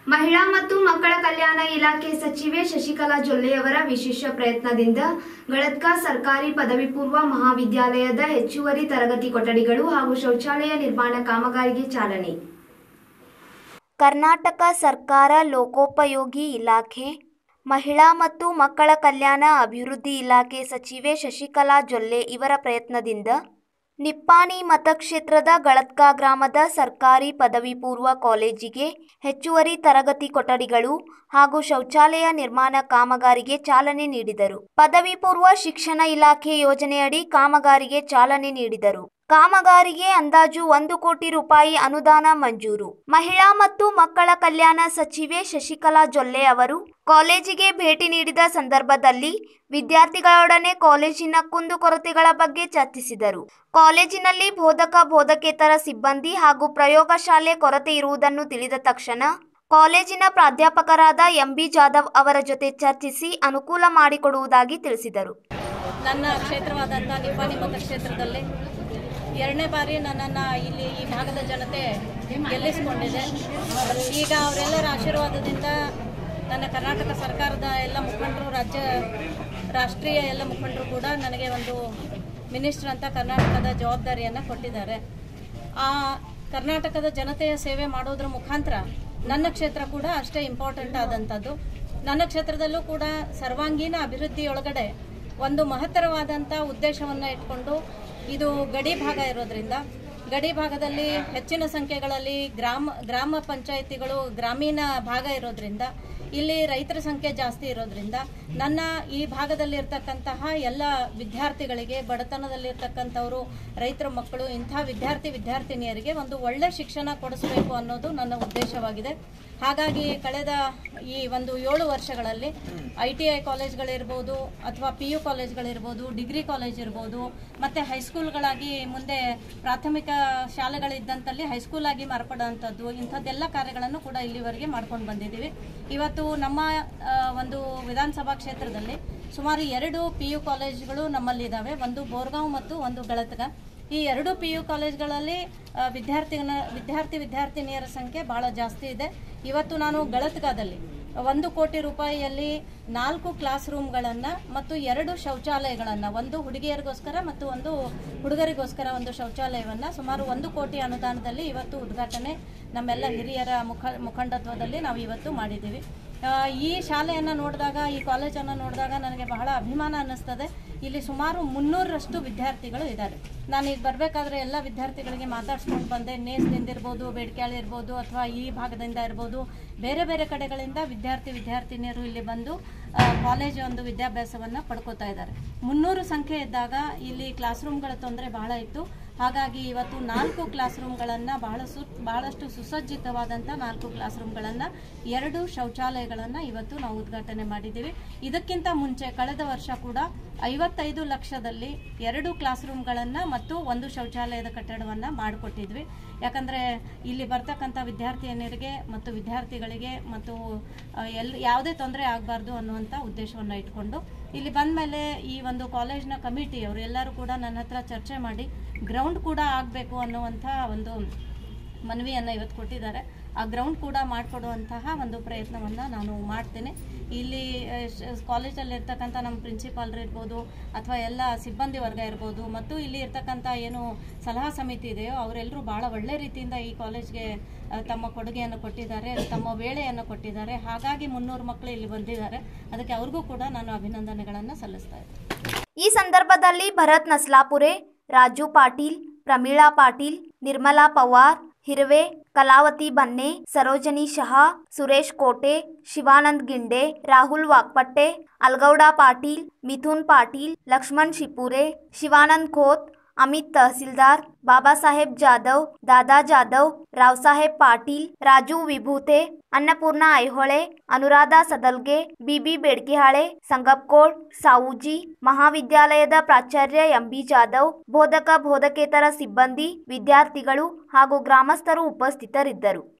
ಮಹಿಳಾ ಮತ್ತು ಮಕ್ಕಳ ಕಲ್ಯಾಣ ಇಲಾಖೆ ಸಚಿವೆ ಶಶಿಕಲಾ ಜೊಲ್ಲೆಯವರ ವಿಶೇಷ ಪ್ರಯತ್ನದಿಂದ ಗಳತ್ಕ ಸರ್ಕಾರಿ ಪದವಿ ಪೂರ್ವ ಮಹಾವಿದ್ಯಾಲಯದ ಹೆಚ್ಚುವರಿ ತರಗತಿ ಕೊಠಡಿಗಳು ಹಾಗೂ ಶೌಚಾಲಯ ನಿರ್ಮಾಣ ಕಾಮಗಾರಿಗೆ ಚಾಲನೆ ಕರ್ನಾಟಕ ಸರ್ಕಾರ ಲೋಕೋಪಯೋಗಿ ಇಲಾಖೆ ಮಹಿಳಾ ಮತ್ತು ಮಕ್ಕಳ ಕಲ್ಯಾಣ ಅಭಿವೃದ್ಧಿ ಇಲಾಖೆ ಸಚಿವೆ ಶಶಿಕಲಾ ಜೊಲ್ಲೆ ಇವರ ಪ್ರಯತ್ನದಿಂದ ನಿಪ್ಪಾಣಿ ಮತಕ್ಷೇತ್ರದ ಗಳತ್ಕ ಗ್ರಾಮದ ಸರ್ಕಾರಿ ಪದವಿ ಪೂರ್ವ ಕಾಲೇಜಿಗೆ ಹೆಚ್ಚುವರಿ ತರಗತಿ ಕೊಠಡಿಗಳು ಹಾಗೂ ಶೌಚಾಲಯ ನಿರ್ಮಾಣ ಕಾಮಗಾರಿಗೆ ಚಾಲನೆ ನೀಡಿದರು ಪದವಿ ಪೂರ್ವ ಶಿಕ್ಷಣ ಇಲಾಖೆ ಯೋಜನೆಯಡಿ ಕಾಮಗಾರಿಗೆ ಚಾಲನೆ ನೀಡಿದರು ಕಾಮಗಾರಿಗೆ ಅಂದಾಜು ಒಂದು ಕೋಟಿ ರೂಪಾಯಿ ಅನುದಾನ ಮಂಜೂರು ಮಹಿಳಾ ಮತ್ತು ಮಕ್ಕಳ ಕಲ್ಯಾಣ ಸಚಿವೆ ಶಶಿಕಲಾ ಜೊಲ್ಲೆ ಅವರು ಕಾಲೇಜಿಗೆ ಭೇಟಿ ನೀಡಿದ ಸಂದರ್ಭದಲ್ಲಿ ವಿದ್ಯಾರ್ಥಿಗಳೊಡನೆ ಕಾಲೇಜಿನ ಕುಂದುಕೊರತೆಗಳ ಬಗ್ಗೆ ಚರ್ಚಿಸಿದರು ಕಾಲೇಜಿನಲ್ಲಿ ಬೋಧಕ ಬೋಧಕೇತರ ಸಿಬ್ಬಂದಿ ಹಾಗೂ ಪ್ರಯೋಗಶಾಲೆ ಕೊರತೆ ಇರುವುದನ್ನು ತಿಳಿದ ತಕ್ಷಣ ಕಾಲೇಜಿನ ಪ್ರಾಧ್ಯಾಪಕರಾದ ಎಂಬಿ ಜಾಧವ್ ಅವರ ಜೊತೆ ಚರ್ಚಿಸಿ ಅನುಕೂಲ ಮಾಡಿಕೊಡುವುದಾಗಿ ತಿಳಿಸಿದರು ನನ್ನ ಕ್ಷೇತ್ರವಾದಂಥ ನಿಪ್ಪಾಣಿ ಮತಕ್ಷೇತ್ರದಲ್ಲಿ ಎರಡನೇ ಬಾರಿ ನನ್ನನ್ನು ಇಲ್ಲಿ ಈ ಭಾಗದ ಜನತೆ ಗೆಲ್ಲಿಸಿಕೊಂಡಿದೆ ಈಗ ಅವರೆಲ್ಲರ ಆಶೀರ್ವಾದದಿಂದ ನನ್ನ ಕರ್ನಾಟಕ ಸರ್ಕಾರದ ಎಲ್ಲ ಮುಖಂಡರು ರಾಜ್ಯ ರಾಷ್ಟ್ರೀಯ ಎಲ್ಲ ಮುಖಂಡರು ಕೂಡ ನನಗೆ ಒಂದು ಮಿನಿಸ್ಟರ್ ಅಂತ ಕರ್ನಾಟಕದ ಜವಾಬ್ದಾರಿಯನ್ನು ಕೊಟ್ಟಿದ್ದಾರೆ ಆ ಕರ್ನಾಟಕದ ಜನತೆಯ ಸೇವೆ ಮಾಡೋದ್ರ ಮುಖಾಂತರ ನನ್ನ ಕ್ಷೇತ್ರ ಕೂಡ ಅಷ್ಟೇ ಇಂಪಾರ್ಟೆಂಟ್ ಆದಂಥದ್ದು ನನ್ನ ಕ್ಷೇತ್ರದಲ್ಲೂ ಕೂಡ ಸರ್ವಾಂಗೀಣ ಅಭಿವೃದ್ಧಿಯೊಳಗಡೆ ಒಂದು ಮಹತ್ತರವಾದಂಥ ಉದ್ದೇಶವನ್ನು ಇಟ್ಕೊಂಡು ಇದು ಗಡಿ ಭಾಗ ಇರೋದ್ರಿಂದ ಗಡಿ ಭಾಗದಲ್ಲಿ ಹೆಚ್ಚಿನ ಸಂಖ್ಯೆಗಳಲ್ಲಿ ಗ್ರಾಮ ಗ್ರಾಮ ಪಂಚಾಯಿತಿಗಳು ಗ್ರಾಮೀಣ ಭಾಗ ಇರೋದ್ರಿಂದ ಇಲ್ಲಿ ರೈತರ ಸಂಖ್ಯೆ ಜಾಸ್ತಿ ಇರೋದ್ರಿಂದ ನನ್ನ ಈ ಭಾಗದಲ್ಲಿರ್ತಕ್ಕಂತಹ ಎಲ್ಲ ವಿದ್ಯಾರ್ಥಿಗಳಿಗೆ ಬಡತನದಲ್ಲಿರ್ತಕ್ಕಂಥವರು ರೈತರ ಮಕ್ಕಳು ಇಂಥ ವಿದ್ಯಾರ್ಥಿ ವಿದ್ಯಾರ್ಥಿನಿಯರಿಗೆ ಒಂದು ಒಳ್ಳೆ ಶಿಕ್ಷಣ ಕೊಡಿಸಬೇಕು ಅನ್ನೋದು ನನ್ನ ಉದ್ದೇಶವಾಗಿದೆ ಹಾಗಾಗಿ ಕಳೆದ ಈ ಒಂದು ಏಳು ವರ್ಷಗಳಲ್ಲಿ ಐ ಟಿ ಐ ಕಾಲೇಜ್ಗಳಿರ್ಬೋದು ಅಥವಾ ಪಿ ಯು ಕಾಲೇಜ್ಗಳಿರ್ಬೋದು ಡಿಗ್ರಿ ಕಾಲೇಜ್ ಇರ್ಬೋದು ಮತ್ತು ಹೈಸ್ಕೂಲ್ಗಳಾಗಿ ಮುಂದೆ ಪ್ರಾಥಮಿಕ ಶಾಲೆಗಳಿದ್ದಂಥಲ್ಲಿ ಹೈಸ್ಕೂಲ್ ಆಗಿ ಮಾರ್ಪಡೋವಂಥದ್ದು ಇಂಥದ್ದೆಲ್ಲ ಕಾರ್ಯಗಳನ್ನು ಕೂಡ ಇಲ್ಲಿವರೆಗೆ ಮಾಡ್ಕೊಂಡು ಬಂದಿದ್ದೀವಿ ಇವತ್ತು ನಮ್ಮ ಆ, ಒಂದು ವಿಧಾನಸಭಾ ಕ್ಷೇತ್ರದಲ್ಲಿ ಸುಮಾರು ಎರಡು ಪಿ ಯು ಕಾಲೇಜುಗಳು ನಮ್ಮಲ್ಲಿದ್ದಾವೆ ಒಂದು ಬೋರ್ಗಾಂವ್ ಮತ್ತು ಒಂದು ಗಳತ್ಗ ಈ ಎರಡು ಪಿ ಯು ಕಾಲೇಜ್ಗಳಲ್ಲಿ ಆ, ವಿದ್ಯಾರ್ಥಿನ ವಿದ್ಯಾರ್ಥಿ ವಿದ್ಯಾರ್ಥಿನಿಯರ ಸಂಖ್ಯೆ ಭಾಳ ಜಾಸ್ತಿ ಇದೆ ಇವತ್ತು ನಾನು ಗಳತ್ಗಾದಲ್ಲಿ ಒಂದು ಕೋಟಿ ರೂಪಾಯಿಯಲ್ಲಿ ನಾಲ್ಕು ಕ್ಲಾಸ್ ರೂಮ್ಗಳನ್ನು ಮತ್ತು ಎರಡು ಶೌಚಾಲಯಗಳನ್ನು ಒಂದು ಹುಡುಗಿಯರಿಗೋಸ್ಕರ ಮತ್ತು ಒಂದು ಹುಡುಗರಿಗೋಸ್ಕರ ಒಂದು ಶೌಚಾಲಯವನ್ನು ಸುಮಾರು ಒಂದು ಕೋಟಿ ಅನುದಾನದಲ್ಲಿ ಇವತ್ತು ಉದ್ಘಾಟನೆ ನಮ್ಮೆಲ್ಲ ಹಿರಿಯರ ಮುಖ ಮುಖಂಡತ್ವದಲ್ಲಿ ನಾವು ಇವತ್ತು ಮಾಡಿದ್ದೀವಿ ಆ, ಈ ಶಾಲೆಯನ್ನು ನೋಡಿದಾಗ ಈ ಕಾಲೇಜನ್ನು ನೋಡಿದಾಗ ನನಗೆ ಬಹಳ ಅಭಿಮಾನ ಅನ್ನಿಸ್ತದೆ ಇಲ್ಲಿ ಸುಮಾರು ಮುನ್ನೂರರಷ್ಟು ವಿದ್ಯಾರ್ಥಿಗಳು ಇದ್ದಾರೆ ನಾನು ಈಗ ಬರಬೇಕಾದ್ರೆ ಎಲ್ಲ ವಿದ್ಯಾರ್ಥಿಗಳಿಗೆ ಮಾತಾಡ್ಸ್ಕೊಂಡು ಬಂದೆ ನೇಸ್ದಿಂದ ಇರ್ಬೋದು ಬೇಡ್ಕ್ಯಾಳಿ ಇರ್ಬೋದು ಅಥವಾ ಈ ಭಾಗದಿಂದ ಇರ್ಬೋದು ಬೇರೆ ಬೇರೆ ಕಡೆಗಳಿಂದ ವಿದ್ಯಾರ್ಥಿ ವಿದ್ಯಾರ್ಥಿನಿಯರು ಇಲ್ಲಿ ಬಂದು ಆ, ಕಾಲೇಜ್ ಒಂದು ವಿದ್ಯಾಭ್ಯಾಸವನ್ನು ಪಡ್ಕೋತಾ ಇದ್ದಾರೆ ಮುನ್ನೂರು ಸಂಖ್ಯೆ ಇದ್ದಾಗ ಇಲ್ಲಿ ಕ್ಲಾಸ್ ರೂಮ್ಗಳ ತೊಂದರೆ ಬಹಳ ಇತ್ತು ಹಾಗಾಗಿ ಇವತ್ತು ನಾಲ್ಕು ಕ್ಲಾಸ್ ರೂಮ್ಗಳನ್ನು ಬಹಳ ಸು ಬಹಳಷ್ಟು ಸುಸಜ್ಜಿತವಾದಂಥ ನಾಲ್ಕು ಕ್ಲಾಸ್ ರೂಮ್ಗಳನ್ನು ಎರಡು ಶೌಚಾಲಯಗಳನ್ನು ಇವತ್ತು ನಾವು ಉದ್ಘಾಟನೆ ಮಾಡಿದ್ದೀವಿ ಇದಕ್ಕಿಂತ ಮುಂಚೆ ಕಳೆದ ವರ್ಷ ಕೂಡ ಐವತ್ತೈದು ಲಕ್ಷದಲ್ಲಿ ಎರಡು ಕ್ಲಾಸ್ ರೂಮ್ಗಳನ್ನು ಮತ್ತು ಒಂದು ಶೌಚಾಲಯದ ಕಟ್ಟಡವನ್ನು ಮಾಡಿಕೊಟ್ಟಿದ್ವಿ ಯಾಕಂದರೆ ಇಲ್ಲಿ ಬರ್ತಕ್ಕಂಥ ವಿದ್ಯಾರ್ಥಿನಿಯರಿಗೆ ಮತ್ತು ವಿದ್ಯಾರ್ಥಿಗಳಿಗೆ ಮತ್ತು ಆ, ಎಲ್ ಯಾವುದೇ ತೊಂದರೆ ಆಗಬಾರ್ದು ಅನ್ನುವಂಥ ಉದ್ದೇಶವನ್ನು ಇಟ್ಕೊಂಡು ಇಲ್ಲಿ ಬಂದ ಮೇಲೆ ಈ ಒಂದು ಕಾಲೇಜ್ನ ಕಮಿಟಿಯವರು ಎಲ್ಲರೂ ಕೂಡ ನನ್ನ ಹತ್ರ ಚರ್ಚೆ ಮಾಡಿ ಗ್ರೌಂಡ್ ಕೂಡ ಆಗಬೇಕು ಅನ್ನುವಂಥ ಒಂದು ಮನವಿಯನ್ನು ಇವತ್ತು ಕೊಟ್ಟಿದ್ದಾರೆ ಆ ಗ್ರೌಂಡ್ ಕೂಡ ಮಾಡಿಕೊಡುವಂತಹ ಒಂದು ಪ್ರಯತ್ನವನ್ನು ನಾನು ಮಾಡ್ತೇನೆ ಇಲ್ಲಿ ಆ, ಶ- ಕಾಲೇಜಲ್ಲಿ ಇರ್ತಕ್ಕಂಥ ನಮ್ಮ ಪ್ರಿನ್ಸಿಪಾಲ್ರು ಇರ್ಬೋದು ಅಥವಾ ಎಲ್ಲ ಸಿಬ್ಬಂದಿ ವರ್ಗ ಇರ್ಬೋದು ಮತ್ತು ಇಲ್ಲಿ ಇರ್ತಕ್ಕಂಥ ಏನು ಸಲಹಾ ಸಮಿತಿ ಇದೆಯೋ ಅವರೆಲ್ಲರೂ ಭಾಳ ಒಳ್ಳೆ ರೀತಿಯಿಂದ ಈ ಕಾಲೇಜ್ಗೆ ಆ, ತಮ್ಮ ಕೊಡುಗೆಯನ್ನು ಕೊಟ್ಟಿದ್ದಾರೆ ತಮ್ಮ ವೇಳೆಯನ್ನು ಕೊಟ್ಟಿದ್ದಾರೆ ಹಾಗಾಗಿ ಮುನ್ನೂರು ಮಕ್ಕಳು ಇಲ್ಲಿ ಬಂದಿದ್ದಾರೆ ಅದಕ್ಕೆ ಅವ್ರಿಗೂ ಕೂಡ ನಾನು ಅಭಿನಂದನೆಗಳನ್ನು ಸಲ್ಲಿಸ್ತಾ ಇದ್ದೀನಿ ಈ ಸಂದರ್ಭದಲ್ಲಿ ಭರತ್ ನಸ್ಲಾಪುರೆ ರಾಜು ಪಾಟೀಲ್ ಪ್ರಮೀಳಾ ಪಾಟೀಲ್ ನಿರ್ಮಲಾ ಪವಾರ್ ಹಿರವೆ ಕಲಾವತಿ ಬನ್ನೆ ಸರೋಜನಿ ಶಹಾ ಸುರೇಶ್ ಕೋಟೆ ಶಿವಾನಂದ್ ಗಿಂಡೆ ರಾಹುಲ್ ವಾಕ್ಪಟ್ಟೆ ಅಲ್ಗೌಡ ಪಾಟೀಲ್ ಮಿಥುನ್ ಪಾಟೀಲ್ ಲಕ್ಷ್ಮಣ್ ಶಿಪುರೆ ಶಿವಾನಂದ್ ಖೋತ್ ಅಮಿತ್ ತಹಸೀಲ್ದಾರ್ ಬಾಬಾಸಾಹೇಬ್ ಜಾಧವ್ ದಾದಾ ಜಾಧವ್ ರಾವ್ಸಾಹೇಬ್ ಪಾಟೀಲ್ ರಾಜು ವಿಭೂತೆ ಅನ್ನಪೂರ್ಣ ಐಹೊಳೆ ಅನುರಾಧ ಸದಲ್ಗೆ ಬಿಬಿ ಬೇಡ್ಕಿಹಾಳೆ ಸಂಗಪ್ಕೋಳ್ ಸಾವೂಜಿ ಮಹಾವಿದ್ಯಾಲಯದ ಪ್ರಾಚಾರ್ಯ ಎಂಬಿ ಜಾಧವ್ ಬೋಧಕ ಬೋಧಕೇತರ ಸಿಬ್ಬಂದಿ ವಿದ್ಯಾರ್ಥಿಗಳು ಹಾಗೂ ಗ್ರಾಮಸ್ಥರು ಉಪಸ್ಥಿತರಿದ್ದರು